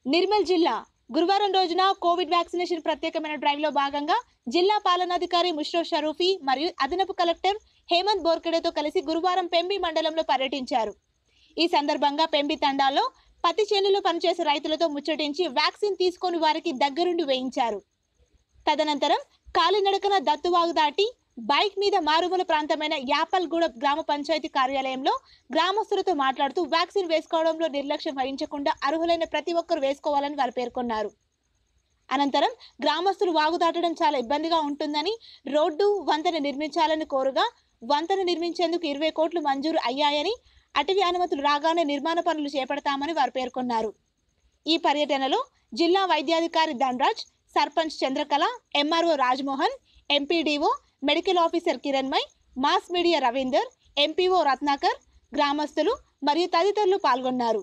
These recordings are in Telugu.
నిర్మల్ జిల్లా గురువారం రోజున కోవిడ్ వ్యాక్సినేషన్ ప్రత్యేకమైన డ్రైవ్ లో భాగంగా జిల్లా పాలనాధికారి ముష్రఫ్ షరూఫీ మరియు అదనపు కలెక్టర్ హేమంత్ బోర్కడేతో కలిసి గురువారం పెంబి మండలంలో పర్యటించారు ఈ సందర్భంగా పెంబి తండాలో పత్తి చేనులో పనిచేసే రైతులతో ముచ్చటించి వ్యాక్సిన్ తీసుకొని వారికి దగ్గరుండి వేయించారు తదనంతరం కాలినడకన దత్తువాగు దాటి బైక్ మీద మారుమూల ప్రాంతమైన యాపల్గూడ గ్రామ పంచాయతీ కార్యాలయంలో గ్రామస్తులతో మాట్లాడుతూ వ్యాక్సిన్ వేసుకోవడంలో నిర్లక్ష్యం వహించకుండా అర్హులైన ప్రతి ఒక్కరు వేసుకోవాలని వారు పేర్కొన్నారు అనంతరం గ్రామస్తులు వాగు దాటడం చాలా ఇబ్బందిగా ఉంటుందని రోడ్డు వంతెన నిర్మించాలని కోరుగా వంతెన నిర్మించేందుకు ఇరవై కోట్లు మంజూరు అయ్యాయని అటవీ అనుమతులు రాగానే నిర్మాణ పనులు చేపడతామని వారు పేర్కొన్నారు ఈ పర్యటనలో జిల్లా వైద్యాధికారి Dhanraj sarpanch Chandrakala MRO Rajmohan MPDO medical officer Kiranmai mass media Ravinder MPO Ratnakar గ్రామస్తులు మరియు తదితరులు పాల్గొన్నారు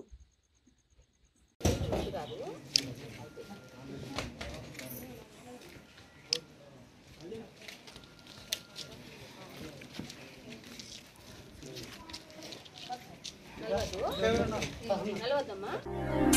నలవద్దమ్మా